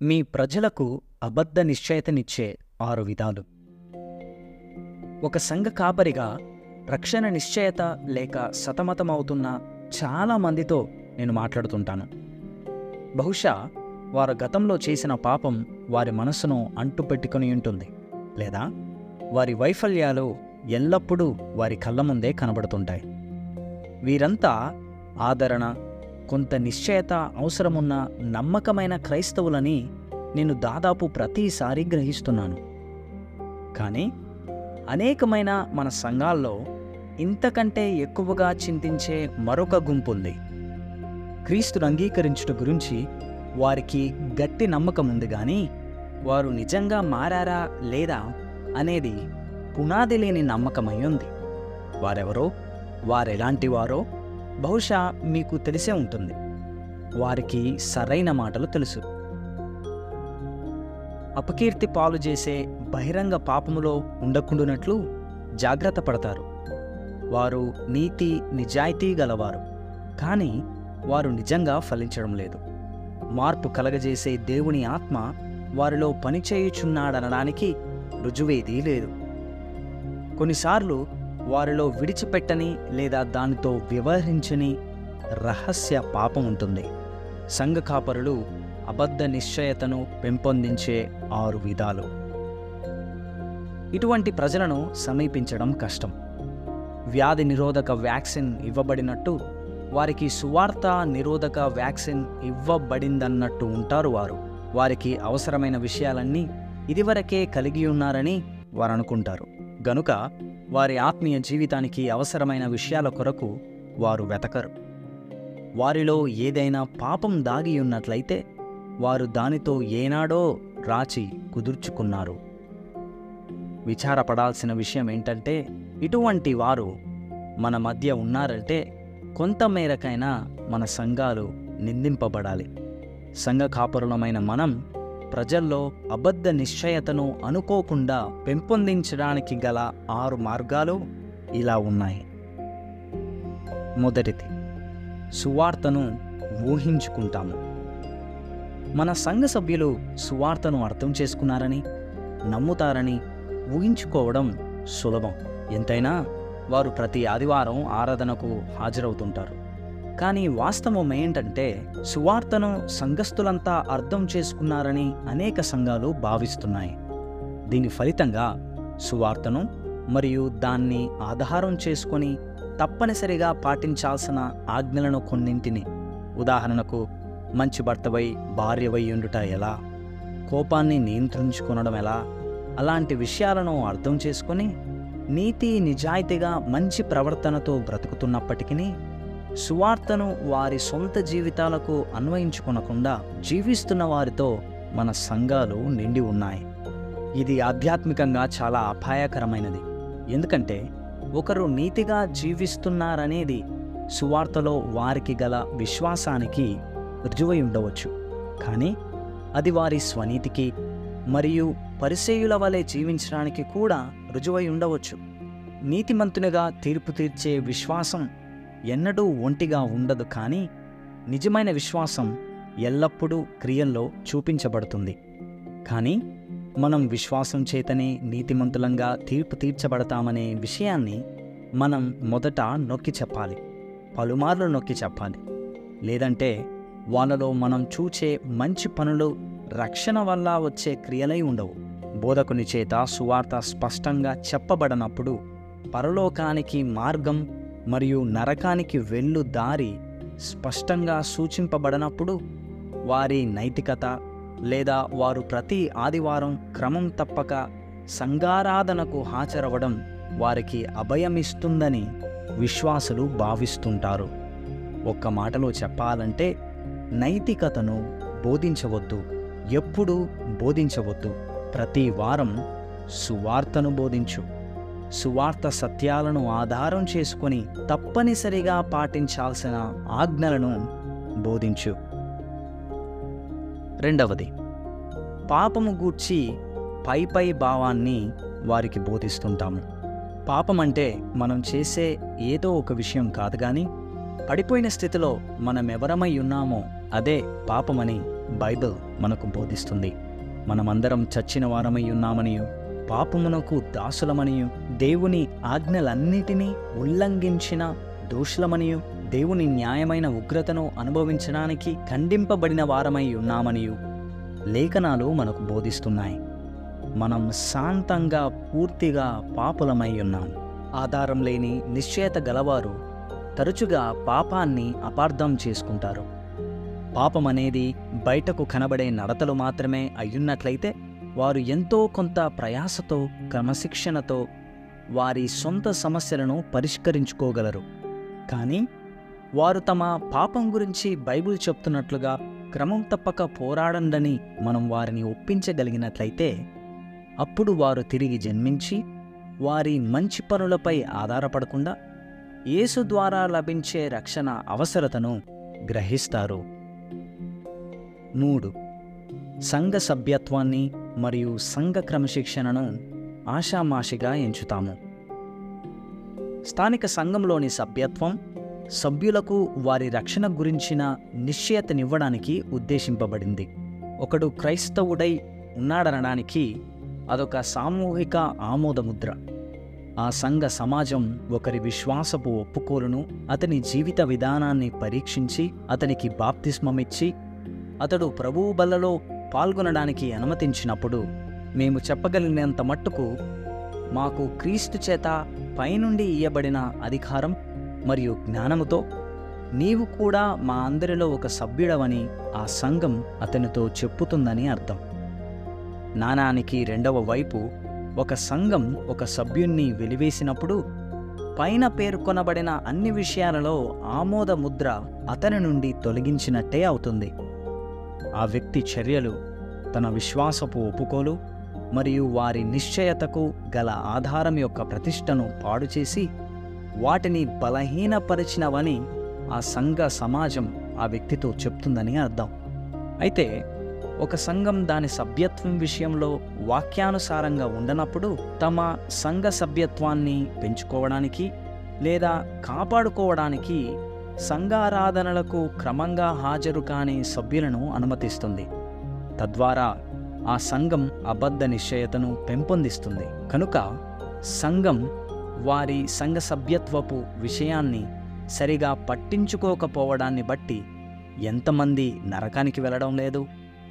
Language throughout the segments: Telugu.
మీ ప్రజలకు అబద్ధ నిశ్చయతనిచ్చే ఆరు విధాలు ఒక సంఘ కాపరిగా రక్షణ నిశ్చయత లేక సతమతమవుతున్న చాలా మందితో నేను మాట్లాడుతుంటాను బహుశా వారు గతంలో చేసిన పాపం వారి మనసును అంటుపెట్టుకుని ఉంటుంది లేదా వారి వైఫల్యాలు ఎల్లప్పుడూ వారి కళ్ళ ముందే కనబడుతుంటాయి వీరంతా ఆదరణ కొంత నిశ్చయత అవసరమున్న నమ్మకమైన క్రైస్తవులని నేను దాదాపు ప్రతిసారి గ్రహిస్తున్నాను కానీ అనేకమైన మన సంఘాల్లో ఇంతకంటే ఎక్కువగా చింతించే మరొక గుంపు ఉంది క్రీస్తును అంగీకరించుట గురించి వారికి గట్టి నమ్మకం ఉంది కానీ వారు నిజంగా మారారా లేదా అనేది పునాది లేని నమ్మకమై ఉంది వారెవరో వారెలాంటి వారో బహుశా మీకు తెలిసే ఉంటుంది వారికి సరైన మాటలు తెలుసు అపకీర్తి పాలు చేసే బహిరంగ పాపములో ఉండకుండునట్లు జాగ్రత్త పడతారు వారు నీతి నిజాయితీ గలవారు కానీ వారు నిజంగా ఫలించడం లేదు మార్పు కలగజేసే దేవుని ఆత్మ వారిలో పనిచేయుచున్నాడనడానికి రుజువేదీ లేదు కొన్నిసార్లు వారిలో విడిచిపెట్టని లేదా దానితో వ్యవహరించని రహస్య పాపం ఉంటుంది సంఘ కాపరులు అబద్ధ నిశ్చయతను పెంపొందించే ఆరు విధాలు ఇటువంటి ప్రజలను సమీపించడం కష్టం వ్యాధి నిరోధక వ్యాక్సిన్ ఇవ్వబడినట్టు వారికి సువార్త నిరోధక వ్యాక్సిన్ ఇవ్వబడిందన్నట్టు ఉంటారు వారు వారికి అవసరమైన విషయాలన్నీ ఇదివరకే కలిగి ఉన్నారని వారు అనుకుంటారు గనుక వారి ఆత్మీయ జీవితానికి అవసరమైన విషయాల కొరకు వారు వెతకరు వారిలో ఏదైనా పాపం దాగి ఉన్నట్లయితే వారు దానితో ఏనాడో రాచి కుదుర్చుకున్నారు విచారపడాల్సిన విషయం ఏంటంటే ఇటువంటి వారు మన మధ్య ఉన్నారంటే కొంత మేరకైనా మన సంఘాలు నిందింపబడాలి సంఘ కాపరులమైన మనం ప్రజల్లో అబద్ధ నిశ్చయతను అనుకోకుండా పెంపొందించడానికి గల ఆరు మార్గాలు ఇలా ఉన్నాయి మొదటిది సువార్తను ఊహించుకుంటాము మన సంఘ సభ్యులు సువార్తను అర్థం చేసుకున్నారని నమ్ముతారని ఊహించుకోవడం సులభం ఎంతైనా వారు ప్రతి ఆదివారం ఆరాధనకు హాజరవుతుంటారు కానీ వాస్తవం ఏంటంటే సువార్తను సంఘస్థులంతా అర్థం చేసుకున్నారని అనేక సంఘాలు భావిస్తున్నాయి దీని ఫలితంగా సువార్తను మరియు దాన్ని ఆధారం చేసుకొని తప్పనిసరిగా పాటించాల్సిన ఆజ్ఞలను కొన్నింటిని ఉదాహరణకు మంచి భర్తవై భార్యవై ఉండుట ఎలా కోపాన్ని నియంత్రించుకొనడం ఎలా అలాంటి విషయాలను అర్థం చేసుకొని నీతి నిజాయితీగా మంచి ప్రవర్తనతో బ్రతుకుతున్నప్పటికీ సువార్తను వారి సొంత జీవితాలకు అన్వయించుకొనకుండా జీవిస్తున్న వారితో మన సంఘాలు నిండి ఉన్నాయి ఇది ఆధ్యాత్మికంగా చాలా అపాయకరమైనది ఎందుకంటే ఒకరు నీతిగా జీవిస్తున్నారనేది సువార్తలో వారికి గల విశ్వాసానికి రుజువై ఉండవచ్చు కానీ అది వారి స్వనీతికి మరియు పరిసేయుల వలె జీవించడానికి కూడా రుజువై ఉండవచ్చు నీతిమంతునిగా తీర్పు తీర్చే విశ్వాసం ఎన్నడూ ఒంటిగా ఉండదు కానీ నిజమైన విశ్వాసం ఎల్లప్పుడూ క్రియల్లో చూపించబడుతుంది కానీ మనం విశ్వాసం చేతనే నీతిమంతులంగా తీర్పు తీర్చబడతామనే విషయాన్ని మనం మొదట నొక్కి చెప్పాలి పలుమార్లు నొక్కి చెప్పాలి లేదంటే వాళ్ళలో మనం చూచే మంచి పనులు రక్షణ వల్ల వచ్చే క్రియలై ఉండవు బోధకుని చేత సువార్త స్పష్టంగా చెప్పబడనప్పుడు పరలోకానికి మార్గం మరియు నరకానికి వెళ్ళు దారి స్పష్టంగా సూచింపబడనప్పుడు వారి నైతికత లేదా వారు ప్రతి ఆదివారం క్రమం తప్పక సంఘారాధనకు హాజరవడం వారికి అభయమిస్తుందని విశ్వాసులు భావిస్తుంటారు ఒక్క మాటలో చెప్పాలంటే నైతికతను బోధించవద్దు ఎప్పుడూ బోధించవద్దు ప్రతి వారం సువార్తను బోధించు సువార్త సత్యాలను ఆధారం చేసుకొని తప్పనిసరిగా పాటించాల్సిన ఆజ్ఞలను బోధించు రెండవది పాపము గూర్చి పై పై భావాన్ని వారికి బోధిస్తుంటాము పాపం అంటే మనం చేసే ఏదో ఒక విషయం కాదు కానీ పడిపోయిన స్థితిలో మనం ఎవరమై ఉన్నామో అదే పాపమని బైబిల్ మనకు బోధిస్తుంది మనమందరం చచ్చిన వారమై ఉన్నామనియు పాపమునకు దాసులమనియు దేవుని ఆజ్ఞలన్నిటినీ ఉల్లంఘించిన దోషులమనియు దేవుని న్యాయమైన ఉగ్రతను అనుభవించడానికి ఖండింపబడిన వారమై ఉన్నామనియు లేఖనాలు మనకు బోధిస్తున్నాయి మనం శాంతంగా పూర్తిగా పాపులమై ఉన్నాం ఆధారం లేని నిశ్చయత గలవారు తరచుగా పాపాన్ని అపార్థం చేసుకుంటారు పాపం అనేది బయటకు కనబడే నడతలు మాత్రమే అయ్యున్నట్లయితే వారు ఎంతో కొంత ప్రయాసతో క్రమశిక్షణతో వారి సొంత సమస్యలను పరిష్కరించుకోగలరు కానీ వారు తమ పాపం గురించి బైబిల్ చెప్తున్నట్లుగా క్రమం తప్పక పోరాడండని మనం వారిని ఒప్పించగలిగినట్లయితే అప్పుడు వారు తిరిగి జన్మించి వారి మంచి పనులపై ఆధారపడకుండా యేసు ద్వారా లభించే రక్షణ అవసరతను గ్రహిస్తారు మూడు సంఘ సభ్యత్వాన్ని మరియు సంఘ క్రమశిక్షణను ఆషామాషిగా ఎంచుతాము స్థానిక సంఘంలోని సభ్యత్వం సభ్యులకు వారి రక్షణ గురించిన నిశ్చయతనివ్వడానికి ఉద్దేశింపబడింది ఒకడు క్రైస్తవుడై ఉన్నాడనడానికి అదొక సామూహిక ఆమోదముద్ర ఆ సంఘ సమాజం ఒకరి విశ్వాసపు ఒప్పుకోలును అతని జీవిత విధానాన్ని పరీక్షించి అతనికి బాప్తిస్మమిచ్చి అతడు ప్రభువు బల్లలో పాల్గొనడానికి అనుమతించినప్పుడు మేము చెప్పగలిగినంత మట్టుకు మాకు క్రీస్తు చేత పైనుండి ఇయ్యబడిన అధికారం మరియు జ్ఞానముతో నీవు కూడా మా అందరిలో ఒక సభ్యుడవని ఆ సంఘం అతనితో చెప్పుతుందని అర్థం నాణానికి రెండవ వైపు ఒక సంఘం ఒక సభ్యుణ్ణి వెలివేసినప్పుడు పైన పేర్కొనబడిన అన్ని విషయాలలో ఆమోద ముద్ర అతని నుండి తొలగించినట్టే అవుతుంది ఆ వ్యక్తి చర్యలు తన విశ్వాసపు ఒప్పుకోలు మరియు వారి నిశ్చయతకు గల ఆధారం యొక్క ప్రతిష్టను పాడు చేసి వాటిని బలహీనపరిచినవని ఆ సంఘ సమాజం ఆ వ్యక్తితో చెప్తుందని అర్థం అయితే ఒక సంఘం దాని సభ్యత్వం విషయంలో వాక్యానుసారంగా ఉండనప్పుడు తమ సంఘ సభ్యత్వాన్ని పెంచుకోవడానికి లేదా కాపాడుకోవడానికి సంఘారాధనలకు క్రమంగా హాజరు కాని సభ్యులను అనుమతిస్తుంది తద్వారా ఆ సంఘం అబద్ధ నిశ్చయతను పెంపొందిస్తుంది కనుక సంఘం వారి సంఘ సభ్యత్వపు విషయాన్ని సరిగా పట్టించుకోకపోవడాన్ని బట్టి ఎంతమంది నరకానికి వెళ్ళడం లేదు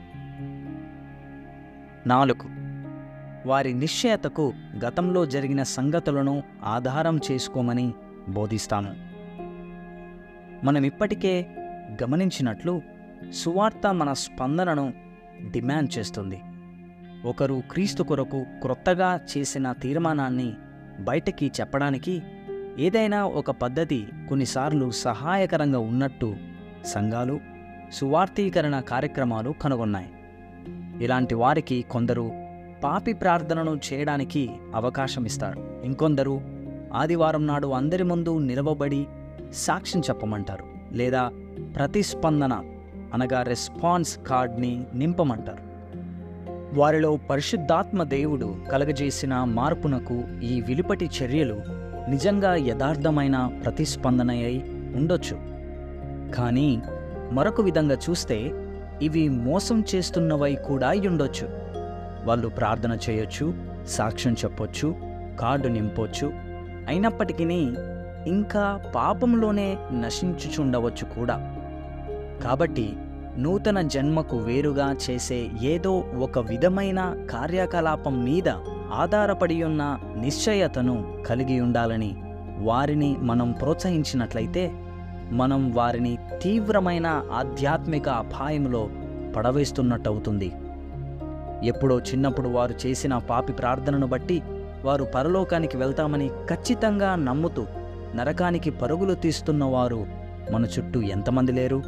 నాలుగు వారి నిశ్చయతకు గతంలో జరిగిన సంగతులను ఆధారం చేసుకోమని బోధిస్తాను మనం ఇప్పటికే గమనించినట్లు సువార్త మన స్పందనను డిమాండ్ చేస్తుంది ఒకరు క్రీస్తు కొరకు క్రొత్తగా చేసిన తీర్మానాన్ని బయటకి చెప్పడానికి ఏదైనా ఒక పద్ధతి కొన్నిసార్లు సహాయకరంగా ఉన్నట్టు సంఘాలు సువార్తీకరణ కార్యక్రమాలు కనుగొన్నాయి ఇలాంటి వారికి కొందరు పాపి ప్రార్థనను చేయడానికి అవకాశం ఇస్తారు ఇంకొందరు ఆదివారం నాడు అందరి ముందు నిలవబడి సాక్ష్యం చెప్పమంటారు లేదా ప్రతిస్పందన అనగా రెస్పాన్స్ కార్డ్ని నింపమంటారు వారిలో పరిశుద్ధాత్మ దేవుడు కలగజేసిన మార్పునకు ఈ విలుపటి చర్యలు నిజంగా యథార్థమైన ప్రతిస్పందనయై ఉండొచ్చు కానీ మరొక విధంగా చూస్తే ఇవి మోసం చేస్తున్నవై కూడా ఉండొచ్చు వాళ్ళు ప్రార్థన చేయొచ్చు సాక్ష్యం చెప్పొచ్చు కార్డు నింపొచ్చు అయినప్పటికీ ఇంకా పాపంలోనే నశించుచుండవచ్చు కూడా కాబట్టి నూతన జన్మకు వేరుగా చేసే ఏదో ఒక విధమైన కార్యకలాపం మీద ఆధారపడి ఉన్న నిశ్చయతను కలిగి ఉండాలని వారిని మనం ప్రోత్సహించినట్లయితే మనం వారిని తీవ్రమైన ఆధ్యాత్మిక అపాయంలో పడవేస్తున్నట్టవుతుంది ఎప్పుడో చిన్నప్పుడు వారు చేసిన పాపి ప్రార్థనను బట్టి వారు పరలోకానికి వెళ్తామని ఖచ్చితంగా నమ్ముతూ నరకానికి పరుగులు తీస్తున్నవారు మన చుట్టూ ఎంతమంది లేరు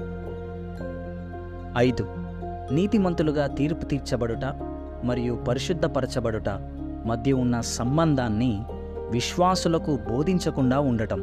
ఐదు నీతిమంతులుగా తీర్పు తీర్చబడుట మరియు పరిశుద్ధపరచబడుట మధ్య ఉన్న సంబంధాన్ని విశ్వాసులకు బోధించకుండా ఉండటం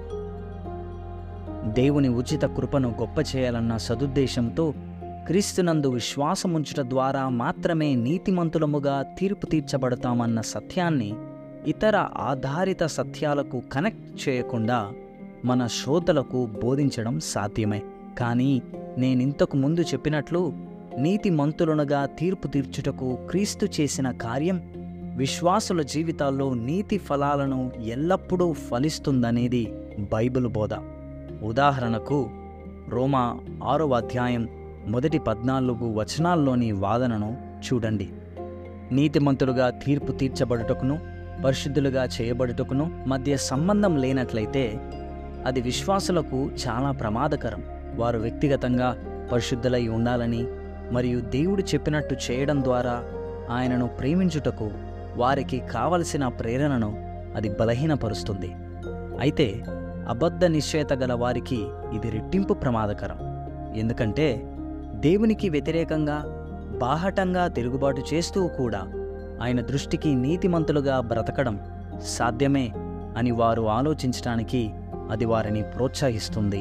దేవుని ఉచిత కృపను గొప్ప చేయాలన్న సదుద్దేశంతో క్రీస్తునందు విశ్వాసముంచుట ద్వారా మాత్రమే నీతిమంతులముగా తీర్పు తీర్చబడతామన్న సత్యాన్ని ఇతర ఆధారిత సత్యాలకు కనెక్ట్ చేయకుండా మన శ్రోతలకు బోధించడం సాధ్యమే కానీ నేనింతకు ముందు చెప్పినట్లు నీతిమంతులనుగా తీర్పు తీర్చుటకు క్రీస్తు చేసిన కార్యం విశ్వాసుల జీవితాల్లో నీతి ఫలాలను ఎల్లప్పుడూ ఫలిస్తుందనేది బైబిల్ బోధ ఉదాహరణకు రోమా ఆరవ అధ్యాయం మొదటి పద్నాలుగు వచనాల్లోని వాదనను చూడండి నీతిమంతులుగా తీర్పు తీర్చబడుటకును పరిశుద్ధులుగా చేయబడుటకును మధ్య సంబంధం లేనట్లయితే అది విశ్వాసులకు చాలా ప్రమాదకరం వారు వ్యక్తిగతంగా పరిశుద్ధులై ఉండాలని మరియు దేవుడు చెప్పినట్టు చేయడం ద్వారా ఆయనను ప్రేమించుటకు వారికి కావలసిన ప్రేరణను అది బలహీనపరుస్తుంది అయితే అబద్ధ నిశ్చయత గల వారికి ఇది రెట్టింపు ప్రమాదకరం ఎందుకంటే దేవునికి వ్యతిరేకంగా బాహటంగా తిరుగుబాటు చేస్తూ కూడా ఆయన దృష్టికి నీతిమంతులుగా బ్రతకడం సాధ్యమే అని వారు ఆలోచించటానికి అది వారిని ప్రోత్సహిస్తుంది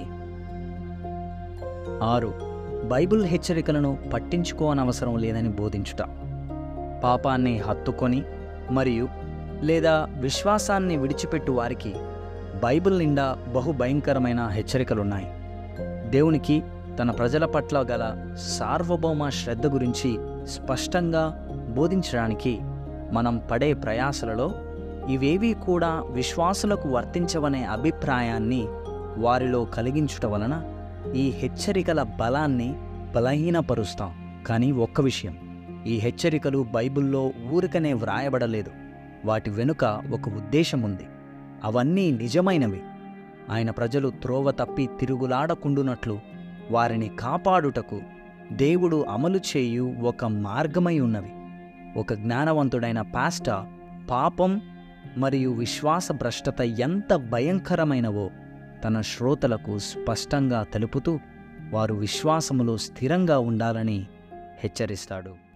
ఆరు బైబిల్ హెచ్చరికలను పట్టించుకోనవసరం లేదని బోధించుట పాపాన్ని హత్తుకొని మరియు లేదా విశ్వాసాన్ని విడిచిపెట్టు వారికి బైబిల్ నిండా బహు భయంకరమైన హెచ్చరికలున్నాయి దేవునికి తన ప్రజల పట్ల గల సార్వభౌమ శ్రద్ధ గురించి స్పష్టంగా బోధించడానికి మనం పడే ప్రయాసలలో ఇవేవీ కూడా విశ్వాసులకు వర్తించవనే అభిప్రాయాన్ని వారిలో కలిగించుట వలన ఈ హెచ్చరికల బలాన్ని బలహీనపరుస్తాం కానీ ఒక్క విషయం ఈ హెచ్చరికలు బైబిల్లో ఊరికనే వ్రాయబడలేదు వాటి వెనుక ఒక ఉద్దేశం ఉంది అవన్నీ నిజమైనవి ఆయన ప్రజలు త్రోవ తప్పి తిరుగులాడకుండునట్లు వారిని కాపాడుటకు దేవుడు అమలు చేయు ఒక మార్గమై ఉన్నవి ఒక జ్ఞానవంతుడైన పాస్ట పాపం మరియు విశ్వాస భ్రష్టత ఎంత భయంకరమైనవో తన శ్రోతలకు స్పష్టంగా తెలుపుతూ వారు విశ్వాసములో స్థిరంగా ఉండాలని హెచ్చరిస్తాడు